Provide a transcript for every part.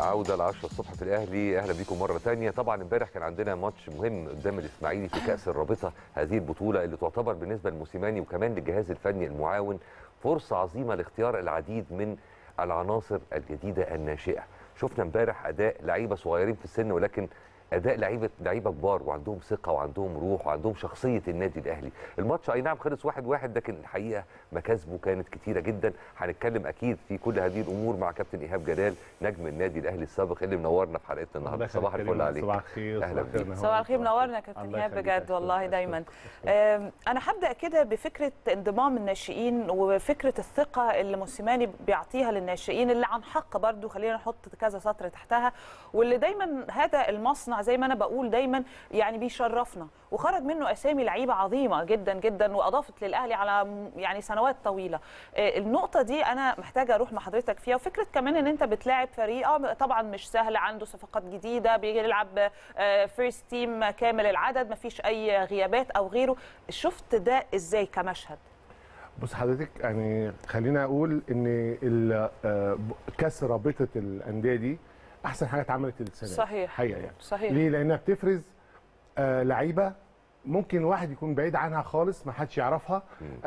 عودة العشرة الصبح في الأهلي أهلا بيكم مرة تانية طبعا امبارح كان عندنا ماتش مهم قدام الإسماعيلي في كأس الرابطة هذه البطولة اللي تعتبر بالنسبة لموسيماني وكمان للجهاز الفني المعاون فرصة عظيمة لاختيار العديد من العناصر الجديدة الناشئة شفنا امبارح أداء لعيبة صغيرين في السن ولكن اداء لعيبه لعيبه كبار وعندهم ثقه وعندهم روح وعندهم شخصيه النادي الاهلي الماتش اي نعم خلص واحد واحد لكن الحقيقه مكاسبه كانت كتيره جدا هنتكلم اكيد في كل هذه الامور مع كابتن ايهاب جلال نجم النادي الاهلي السابق اللي منورنا في حلقتنا النهارده صباح الفل عليك صباح الخير أهلا بيك. نهار. صباح الخير منورنا يا كابتن الله ايهاب يخليك. بجد والله أشكرك. دايما أشكرك. آم، انا هبدا كده بفكره انضمام الناشئين وفكره الثقه اللي موسيماني بيعطيها للناشئين اللي عن حق برضو خلينا نحط كذا سطر تحتها واللي دايما هذا المصنع زي ما انا بقول دايما يعني بيشرفنا وخرج منه اسامي لعيبه عظيمه جدا جدا واضافت للاهلي على م- يعني سنوات طويله آه، النقطه دي انا محتاجه اروح مع حضرتك فيها وفكره كمان ان انت بتلاعب فريق آه، طبعا مش سهل عنده صفقات جديده بيلعب فيرست تيم كامل العدد مفيش اي غيابات او غيره شفت ده ازاي كمشهد بص حضرتك يعني خلينا اقول ان ال- آه، كاس رابطه الانديه دي احسن حاجه اتعملت السنه دي. صحيح. حقيقه يعني صحيح ليه لانها بتفرز آه لعيبه ممكن واحد يكون بعيد عنها خالص ما حدش يعرفها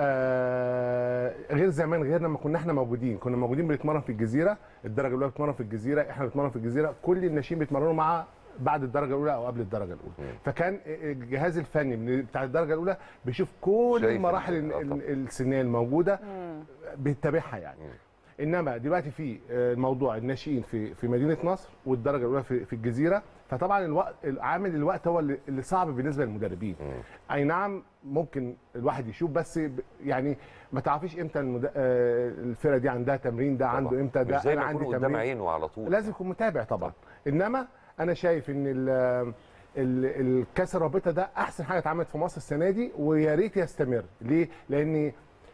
آه غير زمان غير لما كنا احنا موجودين كنا موجودين بنتمرن في الجزيره الدرجه الاولى بتتمرن في الجزيره احنا بنتمرن في الجزيره كل الناشئين بيتمرنوا مع بعد الدرجه الاولى او قبل الدرجه الاولى فكان الجهاز الفني من بتاع الدرجه الاولى بيشوف كل شايف المراحل ال- آه ال- طبعا. السنيه الموجوده بيتابعها يعني انما دلوقتي في آه، موضوع الناشئين في في مدينه نصر والدرجه الاولى في في الجزيره فطبعا الوقت عامل الوقت هو اللي اللي صعب بالنسبه للمدربين اي نعم ممكن الواحد يشوف بس ب- يعني ما تعرفيش امتى المد... آه، الفرقه دي عندها تمرين ده عنده طبعاً. امتى ده مش زي انا ما عندي يكون قدام تمرين عينه على طول لازم يكون متابع طبعا انما انا شايف ان ال- ال- الكاس الرابطه ده احسن حاجه اتعملت في مصر السنه دي ويا ريت يستمر ليه لان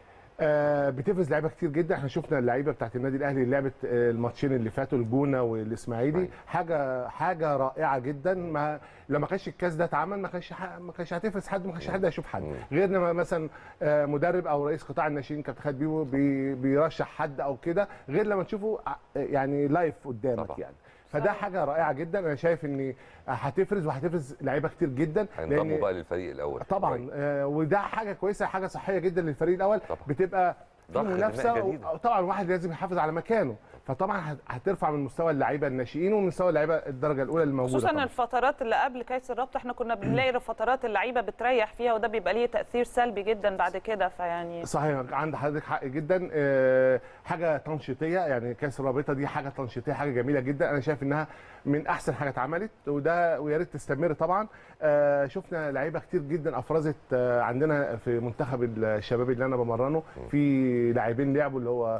آه بتفرز لعيبه كتير جدا احنا شفنا اللعيبه بتاعت النادي الاهلي اللي لعبت آه، الماتشين اللي فاتوا الجونه والاسماعيلي أيوة. حاجه حاجه رائعه جدا ما لو ما كانش الكاس ده اتعمل ما كانش ح- ما كانش هتفرز حد ما كانش حد هيشوف حد غير لما مثلا آه، مدرب او رئيس قطاع الناشئين كابتن خالد بيبو بي- بيرشح حد او كده غير لما تشوفه ع- يعني لايف قدامك طبعا. يعني فده حاجه رائعه جدا انا شايف ان هتفرز وهتفرز لعيبه كتير جدا هينضموا بقى للفريق الاول طبعا آه، وده حاجه كويسه حاجه صحيه جدا للفريق الاول طبعا. بتبقى في ضخ دماء منافسه جديدة. و- طبعا واحد لازم يحافظ على مكانه فطبعا هت- هترفع من مستوى اللعيبه الناشئين ومن مستوى اللعيبه الدرجه الاولى اللي موجوده خصوصا طبعاً. الفترات اللي قبل كاس الرابطه احنا كنا بنلاقي فترات اللعيبه بتريح فيها وده بيبقى ليه تاثير سلبي جدا بعد كده فيعني صحيح عند حضرتك حق جدا آه، حاجه تنشيطيه يعني كاس الرابطه دي حاجه تنشيطيه حاجه جميله جدا انا شايف انها من احسن حاجه اتعملت وده ويا ريت تستمر طبعا آه، شفنا لعيبه كتير جدا افرزت آه، عندنا في منتخب الشباب اللي انا بمرنه في لاعبين لعبوا اللي هو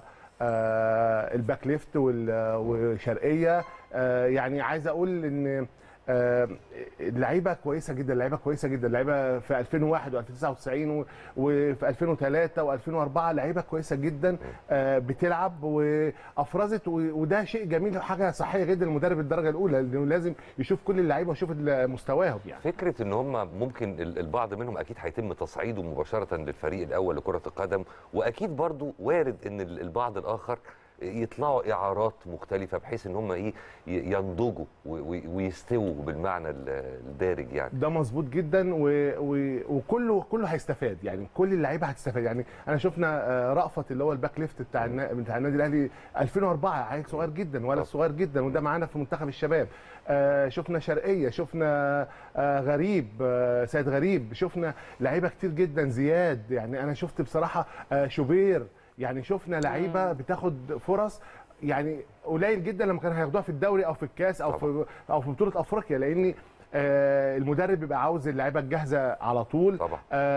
آه، الباك ليفت وال- وشرقيه آه، يعني عايز اقول ان آه، اللعيبه كويسه جدا اللعيبه كويسه جدا اللعيبه في 2001 و2099 وفي 2003 و2004 لعيبه كويسه جدا آه، بتلعب وافرزت و- وده شيء جميل وحاجه صحيه جدا لمدرب الدرجه الاولى لانه لازم يشوف كل اللعيبه ويشوف مستواهم يعني فكره ان هم ممكن ال- البعض منهم اكيد هيتم تصعيده مباشره للفريق الاول لكره القدم واكيد برضو وارد ان ال- البعض الاخر يطلعوا اعارات مختلفه بحيث ان هم ايه ي- ينضجوا و- و- ويستووا بالمعنى ال- الدارج يعني ده مظبوط جدا و... و... وكله كله هيستفاد يعني كل اللعيبه هتستفاد يعني انا شفنا آه، رأفت اللي هو الباك ليفت بتاع النا... بتاع النادي الاهلي 2004 عيل صغير جدا ولد طبعا. صغير جدا وده معانا في منتخب الشباب آه، شفنا شرقيه شفنا آه، غريب آه، سيد غريب شفنا لعيبه كتير جدا زياد يعني انا شفت بصراحه آه، شوبير يعني شفنا لعيبه بتاخد فرص يعني قليل جدا لما كانوا هياخدوها في الدوري او في الكاس او في او في بطوله افريقيا لان آه، المدرب بيبقى عاوز اللعيبه الجاهزه على طول طبعا.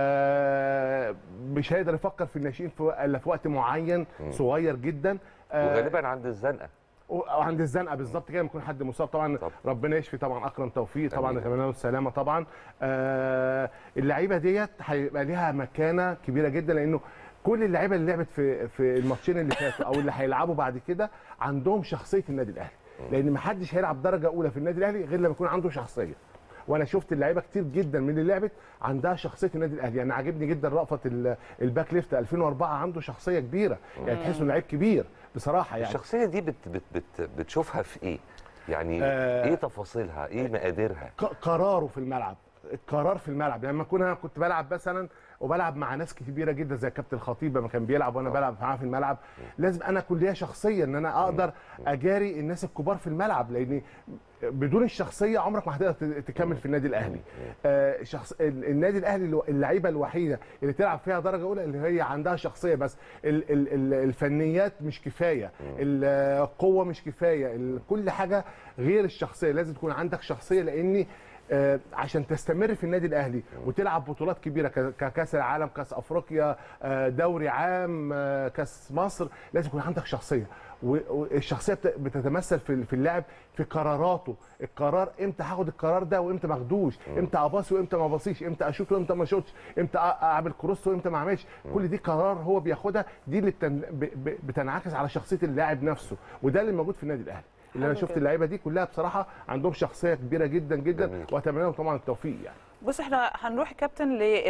آه، مش هيقدر يفكر في الناشئين في الا في وقت معين صغير جدا آه، وغالبا عند الزنقه وعند الزنقه بالظبط كده لما يكون حد مصاب طبعا طبعا. ربنا يشفي طبعا اكرم توفيق طبعا آمين. نتمنى له السلامه طبعا آه اللعيبه ديت هيبقى ليها مكانه كبيره جدا لانه كل اللعيبه اللي لعبت في في الماتشين اللي فاتوا او اللي هيلعبوا بعد كده عندهم شخصيه النادي الاهلي لان ما حدش هيلعب درجه اولى في النادي الاهلي غير لما يكون عنده شخصيه وانا شفت اللعيبه كتير جدا من اللي لعبت عندها شخصيه النادي الاهلي يعني عاجبني جدا رأفت ال- الباك ليفت 2004 عنده شخصيه كبيره يعني تحسه لعيب كبير بصراحه يعني الشخصيه دي بت بت بت بتشوفها في ايه يعني آه. ايه تفاصيلها ايه مقاديرها ق- قراره في الملعب القرار في الملعب لما كنا كنت بلعب مثلا وبلعب مع ناس كبيره جدا زي كابتن الخطيب لما كان بيلعب وانا بلعب معاه في الملعب لازم انا كل ليا شخصيه ان انا اقدر اجاري الناس الكبار في الملعب لان بدون الشخصيه عمرك ما هتقدر ت- تكمل في النادي الاهلي آه شخص ال- النادي الاهلي الو- اللعيبه الوحيده اللي تلعب فيها درجه اولى اللي هي عندها شخصيه بس ال ال ال الفنيات مش كفايه القوه مش كفايه ال- كل حاجه غير الشخصيه لازم تكون عندك شخصيه لان آه، عشان تستمر في النادي الاهلي وتلعب بطولات كبيره ك- ككاس العالم كاس افريقيا آه، دوري عام آه، كاس مصر لازم يكون عندك شخصيه و- والشخصيه بت- بتتمثل في في اللاعب في قراراته القرار امتى هاخد القرار ده وامتى ما اخدوش امتى اباصي وامتى ما اباصيش امتى اشوط وامتى ما اشوطش امتى أ- اعمل كروس وامتى ما اعملش كل دي قرار هو بياخدها دي اللي بتن... ب... ب... بتنعكس على شخصيه اللاعب نفسه وده اللي موجود في النادي الاهلي اللي انا حلو شفت جدا. اللعيبه دي كلها بصراحه عندهم شخصيه كبيره جدا جدا جميل. واتمنى لهم طبعا التوفيق يعني بص احنا هنروح يا كابتن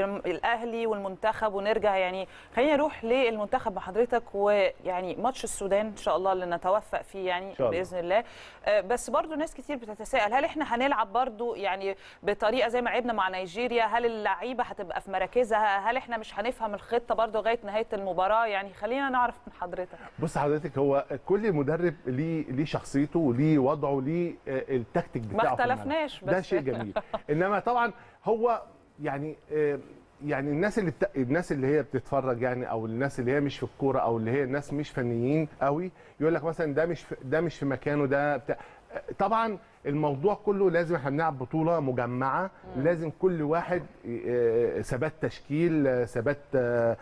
للاهلي والمنتخب ونرجع يعني خلينا نروح للمنتخب مع حضرتك ويعني ماتش السودان ان شاء الله اللي نتوفق فيه يعني شاء الله. باذن الله آه، بس برضو ناس كتير بتتساءل هل احنا هنلعب برضو يعني بطريقه زي ما لعبنا مع نيجيريا هل اللعيبه هتبقى في مراكزها هل احنا مش هنفهم الخطه برضو لغايه نهايه المباراه يعني خلينا نعرف من حضرتك بص حضرتك هو كل مدرب ليه ليه شخصيته وليه وضعه ليه آه، التكتيك ما بتاعه في الملعب. اختلفناش ده بس شيء جميل انما طبعا هو يعني آه، يعني الناس اللي بت... الناس اللي هي بتتفرج يعني او الناس اللي هي مش في الكوره او اللي هي الناس مش فنيين قوي يقول لك مثلا ده مش في... ده مش في مكانه ده بتاع آه، طبعا الموضوع كله لازم احنا بنلعب بطوله مجمعه لازم كل واحد آه، ثبات تشكيل آه، ثبات آه،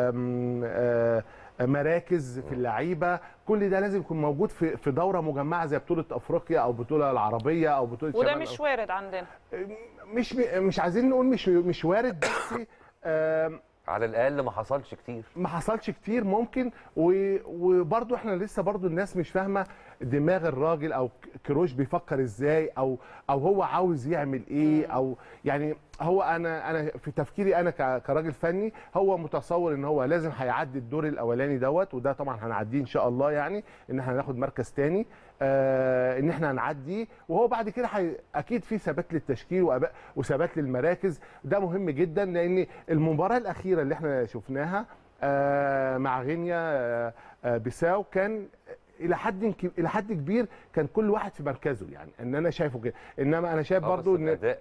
آم، آه، مراكز في اللعيبه كل ده لازم يكون موجود في في دوره مجمعه زي بطوله افريقيا او بطوله العربيه او بطوله وده شمال مش وارد عندنا مش مش عايزين نقول مش مش وارد بس آم، على الاقل ما حصلش كتير ما حصلش كتير ممكن و- وبرضو احنا لسه برضو الناس مش فاهمه دماغ الراجل او ك- كروش بيفكر ازاي او او هو عاوز يعمل ايه او يعني هو انا انا في تفكيري انا ك- كراجل فني هو متصور ان هو لازم هيعدي الدور الاولاني دوت وده طبعا هنعديه ان شاء الله يعني ان احنا هناخد مركز تاني آه ان احنا هنعديه وهو بعد كده حي... اكيد في ثبات للتشكيل وأب- وثبات للمراكز ده مهم جدا لان المباراه الاخيره اللي احنا شفناها آه مع غينيا آه آه بيساو كان الى حد ك- الى حد كبير كان كل واحد في مركزه يعني ان انا شايفه كده انما انا شايف آه، برضو بس ان اداء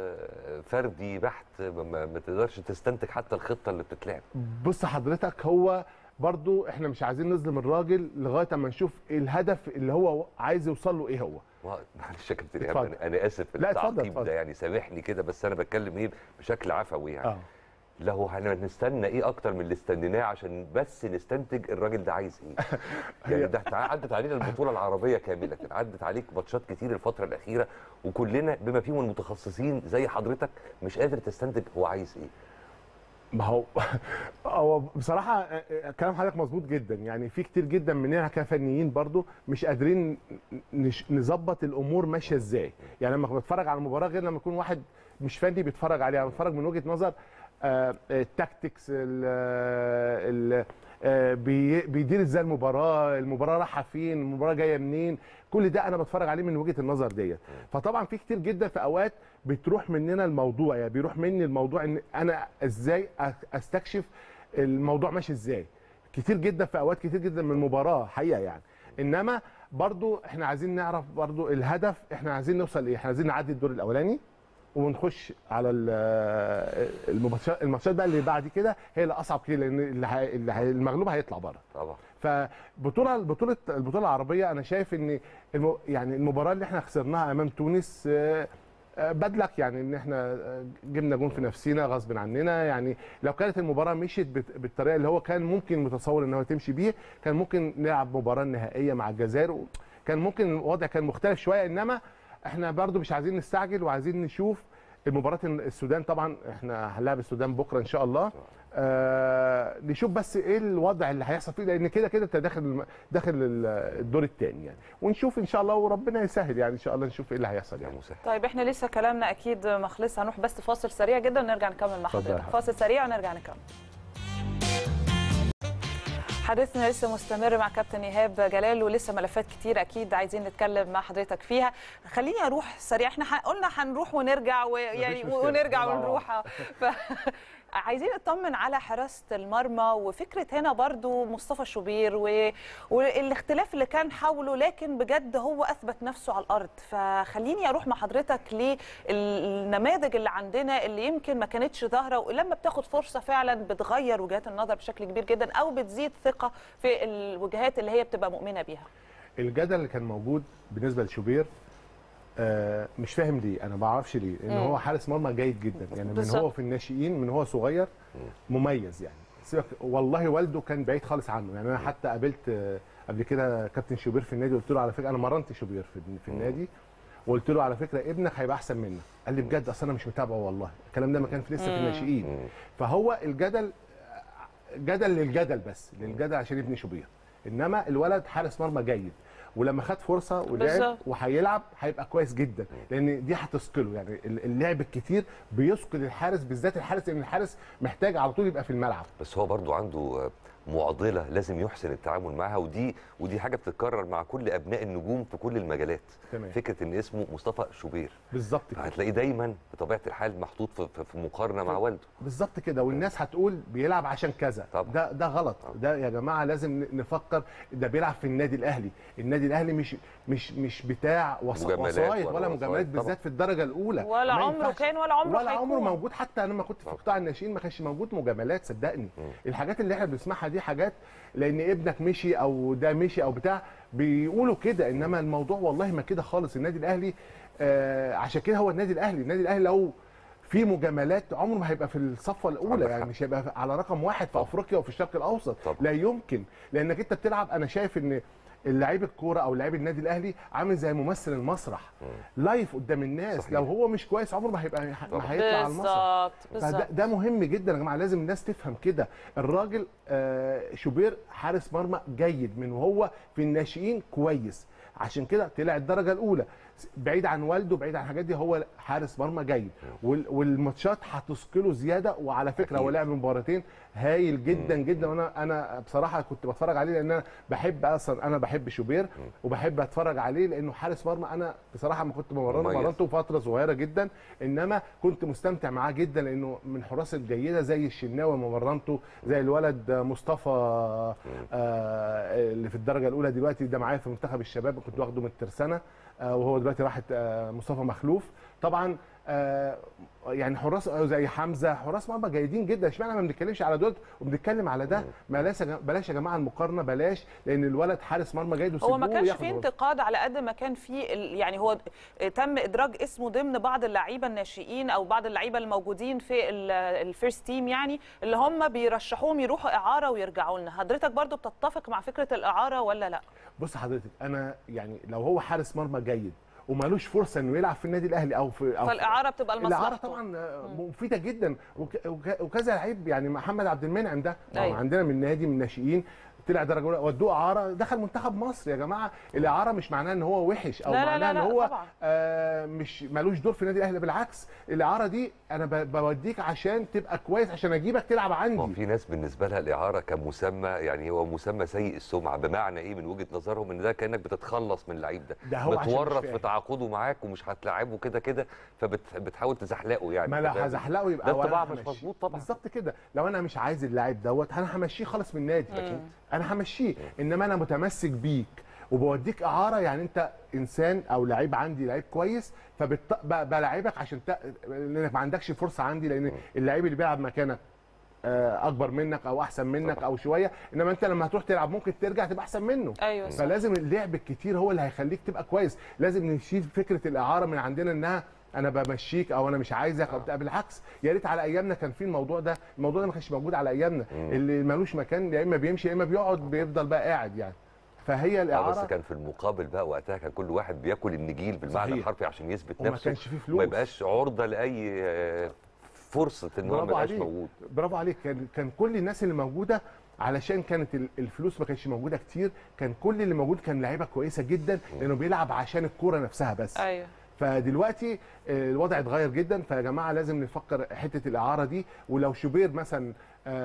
فردي بحت ما- ما ما تقدرش تستنتج حتى الخطه اللي بتتلعب بص حضرتك هو برضو احنا مش عايزين نظلم الراجل لغايه اما نشوف الهدف اللي هو عايز يوصل له ايه هو ما- معلش يا كابتن اتفضل. ايهاب انا أنا اسف في لا، اتفضل، التعقيب اتفضل. ده يعني سامحني كده بس انا بتكلم ايه بشكل عفوي يعني اه لو هنستنى ايه اكتر من اللي استنيناه عشان بس نستنتج الراجل ده عايز ايه يعني ده تع- عدت علينا البطوله العربيه كامله عدت عليك ماتشات كتير الفتره الاخيره وكلنا بما فيهم المتخصصين زي حضرتك مش قادر تستنتج هو عايز ايه ما هو هو بصراحه آه، آه، كلام حضرتك مظبوط جدا يعني في كتير جدا مننا كفنيين برضو مش قادرين نش- نظبط الامور ماشيه ازاي يعني لما بتفرج على المباراه غير لما يكون واحد مش فني بيتفرج عليها انا بتفرج من وجهه نظر آه، آه، التاكتكس ال- ال- آه، بي- بيدير ازاي المباراه المباراه رايحه فين المباراه جايه منين كل ده انا بتفرج عليه من وجهه النظر ديت فطبعا في كتير جدا في اوقات بتروح مننا الموضوع يعني بيروح مني الموضوع ان انا ازاي أ- استكشف الموضوع ماشي ازاي كتير جدا في اوقات كتير جدا من المباراه حقيقه يعني انما برضو احنا عايزين نعرف برضو الهدف احنا عايزين نوصل ايه احنا عايزين نعدي الدور الاولاني ونخش على ال- الماتشات الماتشات بقى اللي بعد كده هي اللي اصعب كتير لان اللي هي- اللي هي- المغلوب هيطلع بره طبعا فبطوله البطوله البطوله العربيه انا شايف ان الم... يعني المباراه اللي احنا خسرناها امام تونس آه، آه، بدلك يعني ان احنا آه، جبنا جون في نفسنا غصب عننا يعني لو كانت المباراه مشيت بت- بالطريقه اللي هو كان ممكن متصور ان هو تمشي بيه كان ممكن نلعب مباراه نهائيه مع الجزائر و- كان ممكن الوضع كان مختلف شويه انما احنا برضو مش عايزين نستعجل وعايزين نشوف المباراه السودان طبعا احنا هنلعب السودان بكره ان شاء الله آه نشوف بس ايه الوضع اللي هيحصل فيه لان كده كده انت داخل الم- داخل ال- الدور الثاني يعني ونشوف ان شاء الله وربنا يسهل يعني ان شاء الله نشوف ايه اللي هيحصل يا يعني مسهل طيب احنا لسه كلامنا اكيد ما خلص هنروح بس فاصل سريع جدا ونرجع نكمل مع اتفضل يا حضرتك حبيبي. فاصل سريع ونرجع نكمل حديثنا لسه مستمر مع كابتن ايهاب جلال ولسه ملفات كتير اكيد عايزين نتكلم مع حضرتك فيها خليني اروح سريع احنا ح- قلنا هنروح ونرجع ويعني مفيش مشكلة. ونرجع طبعاً. ونروح ف... عايزين نطمن على حراسه المرمى وفكره هنا برضو مصطفى شوبير و... والاختلاف اللي كان حوله لكن بجد هو اثبت نفسه على الارض فخليني اروح مع حضرتك للنماذج اللي عندنا اللي يمكن ما كانتش ظاهره ولما بتاخد فرصه فعلا بتغير وجهات النظر بشكل كبير جدا او بتزيد ثقه في الوجهات اللي هي بتبقى مؤمنه بيها الجدل اللي كان موجود بالنسبه لشوبير آه مش فاهم ليه انا ما اعرفش ليه لان مم. هو حارس مرمى جيد جدا يعني من بالظبط. هو في الناشئين من هو صغير مميز يعني سيبك والله والده كان بعيد خالص عنه يعني انا حتى قابلت آه، قبل كده كابتن شوبير في النادي قلت له على فكره انا مرنت شوبير في, في النادي وقلت له على فكره ابنك هيبقى احسن منك قال لي بجد اصل انا مش متابعه والله الكلام ده ما كان في لسه في مم. الناشئين مم. فهو الجدل جدل للجدل بس للجدل عشان ابني شوبير انما الولد حارس مرمى جيد ولما خد فرصه ولعب بالظبط. وهيلعب هيبقى كويس جدا لان دي هتثقله يعني ال- اللعب الكتير بيثقل الحارس بالذات الحارس لان الحارس محتاج على طول يبقى في الملعب بس هو برضو عنده آه، معضله لازم يحسن التعامل معها ودي ودي حاجه بتتكرر مع كل ابناء النجوم في كل المجالات تمام فكره ان اسمه مصطفى شوبير بالظبط كده هتلاقيه دايما بطبيعه الحال محطوط في, في, في مقارنه مع والده بالظبط كده والناس هتقول بيلعب عشان كذا طبعا. ده ده غلط طبعا. ده يا جماعه لازم ن- نفكر ده بيلعب في النادي الاهلي النادي الاهلي مش مش مش بتاع وص- مجاملات وسايط ولا ولا وسايط مجاملات طبعا. بالذات في الدرجه الاولى ولا ما عمره ينفعش. كان ولا عمره ولا عمره هيكون. موجود حتى انا لما كنت في طبعا. قطاع الناشئين ما كانش موجود مجاملات صدقني مم. الحاجات اللي احنا بنسمعها دي حاجات لان ابنك مشي او ده مشي او بتاع بيقولوا كده انما الموضوع والله ما كده خالص النادي الاهلي آه عشان كده هو النادي الاهلي النادي الاهلي لو في مجاملات عمره ما هيبقى في الصفه الاولى عندك يعني حق. مش هيبقى على رقم واحد في افريقيا وفي الشرق الاوسط طبعا. لا يمكن لانك انت بتلعب انا شايف ان اللعيب الكوره او لعيب النادي الاهلي عامل زي ممثل المسرح لايف قدام الناس صحيح. لو هو مش كويس عمره ما هيبقى طبعا. ما هيطلع على المسرح بالظبط فده بالظبط ده مهم جدا يا جماعه لازم الناس تفهم كده الراجل آه شوبير حارس مرمى جيد من وهو في الناشئين كويس عشان كده طلع الدرجه الاولى بعيد عن والده بعيد عن الحاجات دي هو حارس مرمى جيد وال- والماتشات هتثقله زياده وعلى فكره هو أكيد. لعب مباراتين هايل جدا جدا وانا انا بصراحه كنت بتفرج عليه لان انا بحب اصلا انا بحب شوبير وبحب اتفرج عليه لانه حارس مرمى انا بصراحه ما كنت بمرنه مميز. مرنته فتره صغيره جدا انما كنت مستمتع معاه جدا لانه من حراس الجيده زي الشناوي لما مرنته زي الولد مصطفى آه اللي في الدرجه الاولى دلوقتي ده معايا في منتخب الشباب كنت واخده من الترسانه آه وهو دلوقتي راحت آه مصطفى مخلوف طبعا آه يعني حراس زي حمزه حراس مرمى جيدين جدا اشمعنى ما بنتكلمش على دول وبنتكلم على ده بلاش يا جماعة- بلاش يا جماعه المقارنه بلاش لان الولد حارس مرمى جيد هو ما وسيبوه كانش ياخد فيه فرصة. انتقاد على قد ما كان فيه ال- يعني هو تم ادراج اسمه ضمن بعض اللعيبه الناشئين او بعض اللعيبه الموجودين في الفيرست تيم يعني اللي هم بيرشحوهم يروحوا اعاره ويرجعوا لنا حضرتك برضو بتتفق مع فكره الاعاره ولا لا بص حضرتك انا يعني لو هو حارس مرمى جيد ومالوش فرصه انه يلعب في النادي الاهلي او في أو في- فالاعاره بتبقى الاعاره لمصلحته طبعا آه، مفيده جدا وك- وك- وكذا لعيب يعني محمد عبد المنعم ده أيوة. أيوة. عندنا من نادي من الناشئين طلع درجه اولى ودوه اعاره دخل منتخب مصر يا جماعه الاعاره مش معناه ان هو وحش او لا لا معناه لا ان لا هو طبعا. آه مش مالوش دور في النادي الاهلي بالعكس الاعاره دي انا ب- بوديك عشان تبقى كويس عشان اجيبك تلعب ما هو عندي في ناس بالنسبه لها الاعاره كمسمى يعني هو مسمى سيء السمعه بمعنى ايه من وجهه نظرهم ان ده كانك بتتخلص من اللعيب ده, ده هو عشان مش متورط فاهم. في تعاقده معاك ومش هتلاعبه كده كده فبتحاول تزحلقه يعني ما أنت لو فاهم؟ هزحلقه يبقى ده أولاً الطباع مش همشيه. مظبوط طبعا بالظبط كده لو انا مش عايز اللاعب دوت انا همشيه خالص من النادي أكيد. انا همشيه انما انا متمسك بيك وبوديك اعاره يعني انت انسان او لعيب عندي لعيب كويس فبلاعبك عشان ت... لانك ما عندكش فرصه عندي لان اللعيب اللي بيلعب مكانك آه، اكبر منك او احسن منك طبعا. او شويه انما انت لما هتروح تلعب ممكن ترجع تبقى احسن منه ايوه صح. فلازم اللعب الكتير هو اللي هيخليك تبقى كويس لازم نشيل فكره الاعاره من عندنا انها انا بمشيك او انا مش عايزك او بتاع بالعكس يا ريت على ايامنا كان في الموضوع ده الموضوع ده ما كانش موجود على ايامنا اللي ملوش مكان يا اما بيمشي يا اما بيقعد بيفضل بقى قاعد يعني فهي اه بس الاعاره كان في المقابل بقى وقتها كان كل واحد بياكل النجيل بالمعنى صحيح. الحرفي عشان يثبت وما نفسه كانش فيه فلوس. وما يبقاش عرضه لاي آه، فرصه ان هو ما برافو يبقاش عليك موجود برافو عليك كان كان كل الناس اللي موجوده علشان كانت ال- الفلوس ما كانتش موجوده كتير كان كل اللي موجود كان لعيبه كويسه جدا لانه بيلعب عشان الكوره نفسها بس ايوه فدلوقتي آه، الوضع اتغير جدا فيا جماعه لازم نفكر حته الاعاره دي ولو شوبير مثلا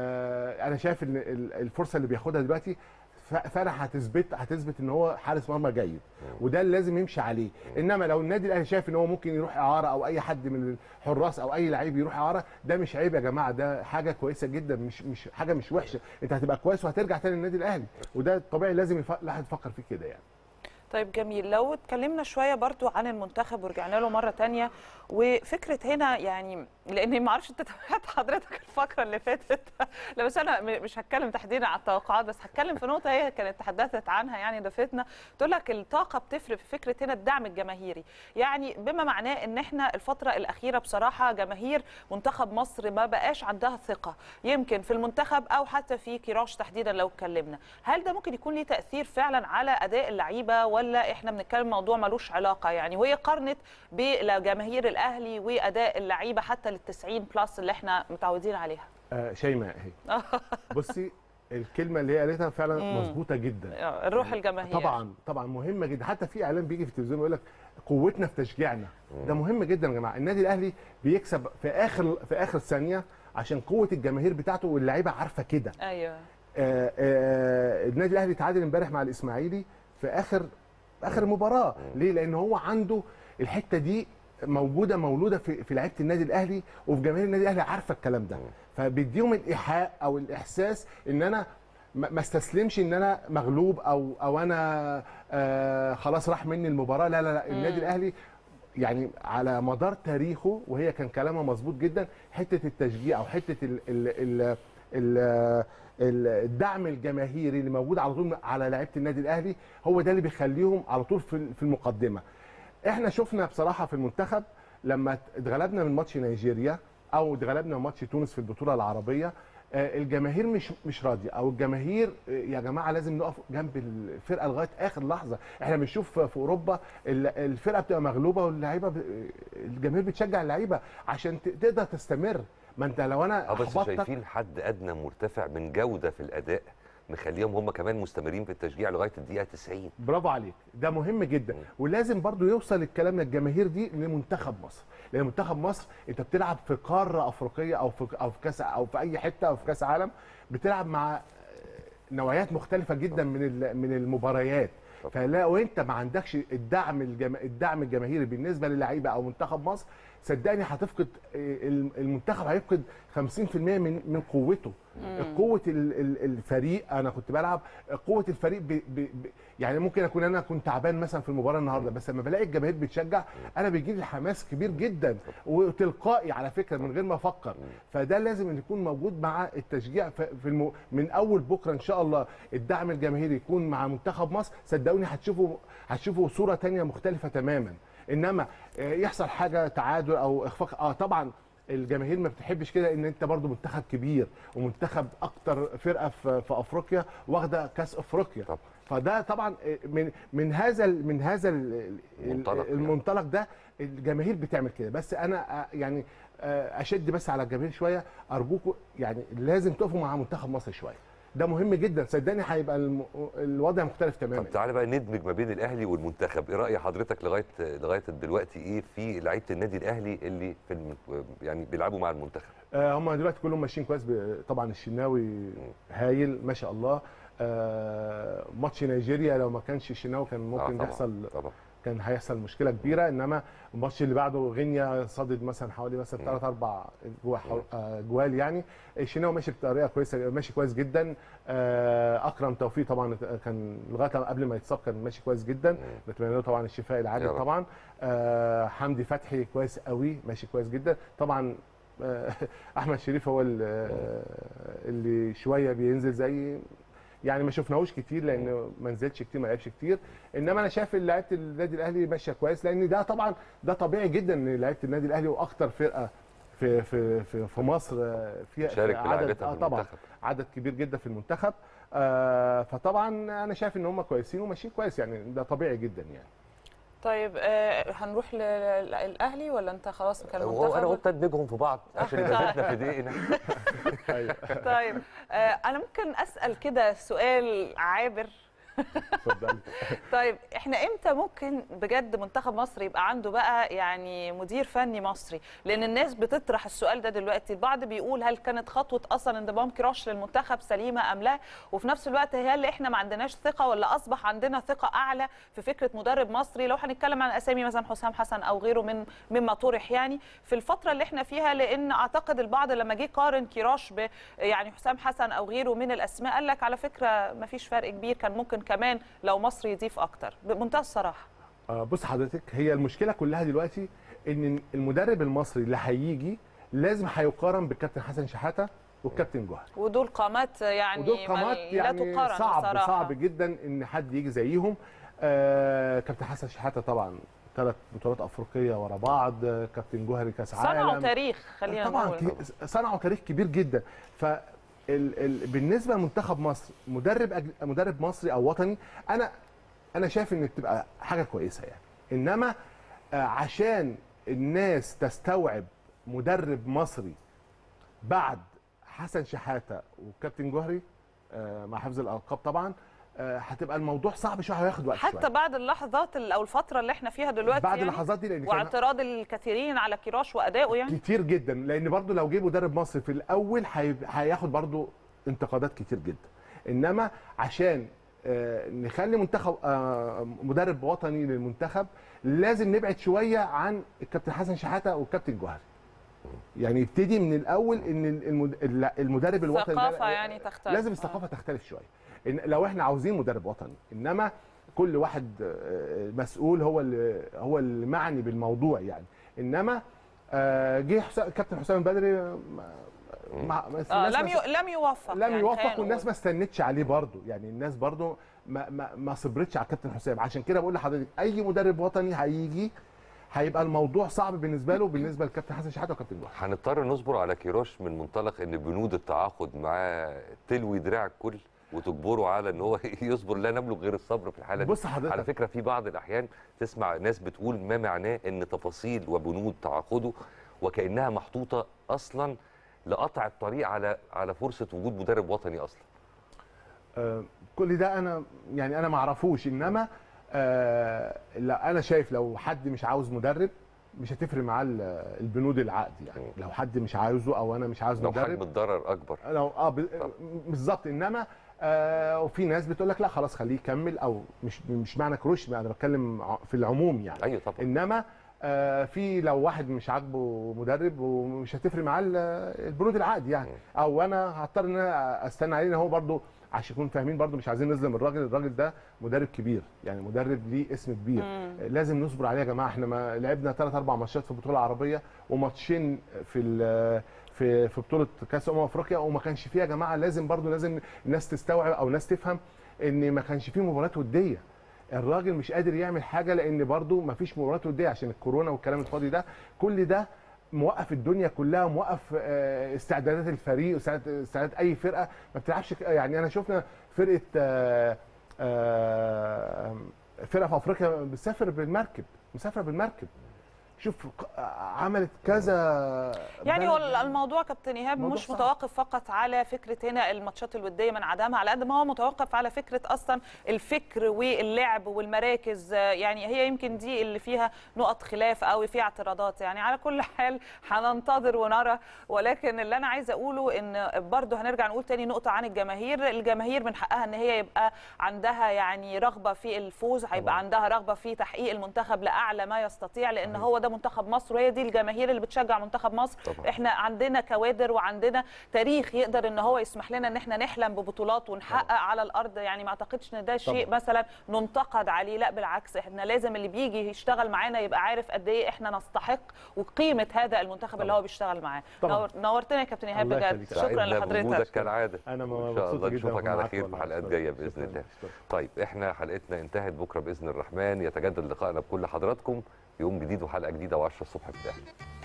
آه، انا شايف ان ال- الفرصه اللي بياخدها دلوقتي ف- فرح هتثبت هتثبت ان هو حارس مرمى جيد وده اللي لازم يمشي عليه انما لو النادي الاهلي شايف ان هو ممكن يروح اعاره او اي حد من الحراس او اي لعيب يروح اعاره ده مش عيب يا جماعه ده حاجه كويسه جدا مش مش حاجه مش وحشه انت هتبقى كويس وهترجع تاني للنادي الاهلي وده طبيعي لازم يف- الواحد يفكر فيه كده يعني طيب جميل لو اتكلمنا شويه برضو عن المنتخب ورجعنا له مره تانية وفكره هنا يعني لان ما اعرفش انت تابعت حضرتك الفقره اللي فاتت لا بس انا م- مش هتكلم تحديدا على التوقعات بس هتكلم في نقطه هي كانت تحدثت عنها يعني ضيفتنا تقول لك الطاقه بتفرق في فكره هنا الدعم الجماهيري يعني بما معناه ان احنا الفتره الاخيره بصراحه جماهير منتخب مصر ما بقاش عندها ثقه يمكن في المنتخب او حتى في كيراش تحديدا لو اتكلمنا هل ده ممكن يكون ليه تاثير فعلا على اداء اللعيبه ولا احنا بنتكلم موضوع ملوش علاقه يعني وهي قارنت بجماهير الاهلي واداء اللعيبه حتى لل 90 بلس اللي احنا متعودين عليها آه شيماء اهي بصي الكلمه اللي هي قالتها فعلا مم. مظبوطه جدا الروح الجماهيريه طبعا طبعا مهمه جدا حتى في اعلان بيجي في التلفزيون يقول لك قوتنا في تشجيعنا ده مهم جدا يا جماعه النادي الاهلي بيكسب في اخر في اخر ثانيه عشان قوه الجماهير بتاعته واللعيبه عارفه كده ايوه آه، آه، النادي الاهلي تعادل امبارح مع الاسماعيلي في اخر اخر مباراه ليه لان هو عنده الحته دي موجوده مولوده في في لعيبه النادي الاهلي وفي جماهير النادي الاهلي عارفه الكلام ده فبيديهم الايحاء او الاحساس ان انا ما ما استسلمش ان انا مغلوب او او انا آه خلاص راح مني المباراه لا لا لا النادي الاهلي يعني على مدار تاريخه وهي كان كلامها مظبوط جدا حته التشجيع او حته ال ال ال ال ال- الدعم الجماهيري اللي موجود على طول على لعيبه النادي الاهلي هو ده اللي بيخليهم على طول في في المقدمه. احنا شفنا بصراحه في المنتخب لما اتغلبنا من ماتش نيجيريا او اتغلبنا من ماتش تونس في البطوله العربيه آه، الجماهير مش مش راضيه او الجماهير آه، يا جماعه لازم نقف جنب الفرقه لغايه اخر لحظه احنا بنشوف في اوروبا ال- الفرقه بتبقى مغلوبه واللعيبه ب- الجماهير بتشجع اللعيبه عشان ت- تقدر تستمر ما انت لو انا اه بس احبطتك شايفين حد ادنى مرتفع من جوده في الاداء مخليهم هم كمان مستمرين في التشجيع لغايه الدقيقه 90 برافو عليك ده مهم جدا مم. ولازم برضو يوصل الكلام للجماهير دي لمنتخب مصر لان منتخب مصر انت بتلعب في قاره افريقيه او في او في كاس او في اي حته او في كاس عالم بتلعب مع نوعيات مختلفه جدا من ال- من المباريات طب. فلا وانت ما عندكش الدعم الجم... الدعم الجماهيري بالنسبه للعيبه او منتخب مصر صدقني هتفقد الم- المنتخب هيفقد 50% من من قوته قوه ال- ال- الفريق انا كنت بلعب قوه الفريق ب... ب... ب... يعني ممكن اكون انا كنت تعبان مثلا في المباراه النهارده بس لما بلاقي الجماهير بتشجع انا بيجي لي حماس كبير جدا وتلقائي على فكره من غير ما افكر فده لازم يكون موجود مع التشجيع ف- في الم... من اول بكره ان شاء الله الدعم الجماهيري يكون مع منتخب مصر صدقوني هتشوفوا هتشوفوا صوره تانية مختلفه تماما انما آه، يحصل حاجه تعادل او اخفاق اه طبعا الجماهير ما بتحبش كده ان انت برضو منتخب كبير ومنتخب اكتر فرقه في, في افريقيا واخده كاس افريقيا طبعا. فده طبعا من من هذا ال- من هذا ال- المنطلق يعني. المنطلق ده الجماهير بتعمل كده بس انا آه، يعني آه، اشد بس على الجماهير شويه ارجوكم يعني لازم تقفوا مع منتخب مصر شويه ده مهم جدا صدقني هيبقى الم- الوضع مختلف تماما طب تعالى بقى ندمج ما بين الاهلي والمنتخب ايه راي حضرتك لغايه لغايه دلوقتي ايه في لعيبه النادي الاهلي اللي في الم... يعني بيلعبوا مع المنتخب آه، هم دلوقتي كلهم ماشيين كويس ب- طبعا الشناوي هايل ما شاء الله آه، ماتش نيجيريا لو ما كانش الشناوي كان آه ممكن طبعاً، يحصل طبعا كان هيحصل مشكله كبيره انما الماتش اللي بعده غينيا صادد مثلا حوالي مثلا ثلاث اربع جوا- آه، جوال يعني الشناوي ماشي بطريقه كويسه ماشي كويس جدا آه، اكرم توفيق طبعا كان لغايه قبل ما يتصاب كان ماشي كويس جدا نتمنى له طبعا الشفاء يا العاجل رب. طبعا آه، حمدي فتحي كويس قوي ماشي كويس جدا طبعا آه، احمد شريف هو ال- آه، اللي شويه بينزل زي يعني ما شفناهوش كتير لانه ما نزلش كتير ما لعبش كتير انما انا شايف ان لعيبه النادي الاهلي ماشيه كويس لان ده طبعا ده طبيعي جدا ان لعيبه النادي الاهلي واكتر فرقه في في في, في مصر آه، فيها شارك في بلعبتها آه في طبعا المنتخب عدد كبير جدا في المنتخب آه فطبعا انا شايف ان هم كويسين وماشيين كويس يعني ده طبيعي جدا يعني طيب آه، هنروح للاهلي ولا انت خلاص كان وانا المنتخب قلت ادمجهم في بعض عشان يبقى زيتنا في دقيقنا ايوه طيب آه، انا ممكن اسال كده سؤال عابر اتفضلي طيب احنا امتى ممكن بجد منتخب مصر يبقى عنده بقى يعني مدير فني مصري لان الناس بتطرح السؤال ده دلوقتي البعض بيقول هل كانت خطوه اصلا انضمام كراش للمنتخب سليمه ام لا وفي نفس الوقت هل احنا ما عندناش ثقه ولا اصبح عندنا ثقه اعلى في فكره مدرب مصري لو هنتكلم عن اسامي مثلا حسام حسن او غيره من مما طرح يعني في الفتره اللي احنا فيها لان اعتقد البعض لما جه قارن كراش ب يعني حسام حسن او غيره من الاسماء قال لك على فكره ما فيش فرق كبير كان ممكن كمان لو مصر يضيف اكتر بمنتهى الصراحه آه، بص حضرتك هي المشكله كلها دلوقتي ان المدرب المصري اللي هيجي لازم هيقارن بالكابتن حسن شحاته والكابتن جوهر ودول قامات يعني ودول ما- قامات لا يعني تقارن صعب بصراحة. صعب جدا ان حد يجي زيهم آه كابتن حسن شحاته طبعا ثلاث بطولات افريقيه ورا بعض آه، كابتن جوهري كاس عالم صنعوا تاريخ خلينا طبعا نقول كي- صنعوا تاريخ كبير جدا ف ال ال بالنسبه لمنتخب مصر مدرب أجل مدرب مصري او وطني انا انا شايف ان بتبقى حاجه كويسه يعني انما آه، عشان الناس تستوعب مدرب مصري بعد حسن شحاته وكابتن جوهري آه، مع حفظ الالقاب طبعا آه، هتبقى الموضوع صعب شويه هياخد وقت حتى شويه بعد اللحظات ال- او الفتره اللي احنا فيها دلوقتي بعد يعني اللحظات دي لان كان واعتراض الكثيرين على كيروش وادائه يعني كتير جدا لان برضو لو جه مدرب مصري في الاول هيب- هياخد برضو انتقادات كتير جدا انما عشان آه، نخلي منتخب آه، مدرب وطني للمنتخب لازم نبعد شويه عن الكابتن حسن شحاته والكابتن جوهري يعني يبتدي من الاول ان المد- المدرب الوطني ده- الثقافه يعني تختلف لازم الثقافه تختلف شويه إن لو احنا عاوزين مدرب وطني انما كل واحد آه، مسؤول هو اللي هو اللي معني بالموضوع يعني انما آه، جه حسام كابتن حسام البدري آه، مع آه الناس لم ما- ي... لم يوفق لم يعني يوفق خلينا والناس نقول. ما استنتش عليه برضه يعني الناس برضه ما ما, ما صبرتش على الكابتن حسام عشان كده بقول لحضرتك اي مدرب وطني هيجي هيبقى الموضوع صعب بالنسبه له بالنسبه للكابتن حسن شحاته وكابتن جوهر هنضطر نصبر على كيروش من منطلق ان بنود التعاقد معاه تلوي دراع الكل وتجبره على ان هو يصبر لا نملك غير الصبر في الحاله دي بص حضرتك على فكره في بعض الاحيان تسمع ناس بتقول ما معناه ان تفاصيل وبنود تعاقده وكانها محطوطه اصلا لقطع الطريق على على فرصه وجود مدرب وطني اصلا آه، كل ده انا يعني انا ما اعرفوش انما آه لا انا شايف لو حد مش عاوز مدرب مش هتفرق معاه ال- البنود العقد يعني مم. لو حد مش عاوزه او انا مش عاوز لو حجم مدرب الضرر اكبر لو اه ب- بالظبط انما آه وفي ناس بتقول لك لا خلاص خليه يكمل او مش مش معنى كروش انا بتكلم ع- في العموم يعني ايوه طبعا انما آه في لو واحد مش عاجبه مدرب ومش هتفرق معاه ال- البنود العقد يعني او انا هضطر ان انا استنى عليه ان هو برده عشان يكونوا فاهمين برده مش عايزين نظلم الراجل الراجل ده مدرب كبير يعني مدرب ليه اسم كبير مم. لازم نصبر عليه يا جماعه احنا ما لعبنا ثلاث اربع ماتشات في البطوله العربيه وماتشين في ال- في في بطوله كاس امم افريقيا وما كانش فيها يا جماعه لازم برده لازم الناس تستوعب او الناس تفهم ان ما كانش فيه مباريات وديه الراجل مش قادر يعمل حاجه لان برده ما فيش مباريات وديه عشان الكورونا والكلام الفاضي ده كل ده موقف الدنيا كلها موقف آه، استعدادات الفريق واستعدادات استعدادات اي فرقه ما بتلعبش ك- يعني انا شفنا فرقه آه، آه، فرقه في افريقيا بتسافر بالمركب مسافره بالمركب شوف ق- عملت كذا يعني هو بلد. الموضوع كابتن ايهاب موضوع مش صعب. متوقف فقط على فكره هنا الماتشات الوديه من عدمها على قد ما هو متوقف على فكره اصلا الفكر واللعب والمراكز آه، يعني هي يمكن دي اللي فيها نقط خلاف او فيها اعتراضات يعني على كل حال هننتظر ونرى ولكن اللي انا عايزه اقوله ان برضه هنرجع نقول تاني نقطه عن الجماهير الجماهير من حقها ان هي يبقى عندها يعني رغبه في الفوز هيبقى طبعاً. عندها رغبه في تحقيق المنتخب لاعلى ما يستطيع لان هو ده منتخب مصر وهي دي الجماهير اللي بتشجع منتخب مصر طبعاً. احنا عندنا كوادر وعندنا تاريخ يقدر ان هو يسمح لنا ان احنا نحلم ببطولات ونحقق على الارض يعني ما اعتقدش ان ده شيء طبعاً. مثلا ننتقد عليه لا بالعكس احنا لازم اللي بيجي يشتغل معانا يبقى عارف قد ايه احنا نستحق وقيمه هذا المنتخب اللي طبعاً. هو بيشتغل معاه طبعاً. نور نورتنا يا كابتن ايهاب الله بجد يخليك. شكرا سعدنا بوجودك لحضرتك كالعاده انا ان مبسوط شاء الله جدا نشوفك على معاك خير في والله. حلقات شكراً. جايه باذن شكراً. الله شكراً. طيب احنا حلقتنا انتهت بكره باذن الرحمن يتجدد لقائنا بكل حضراتكم يوم جديد وحلقه جديده و10 الصبح في الاهلي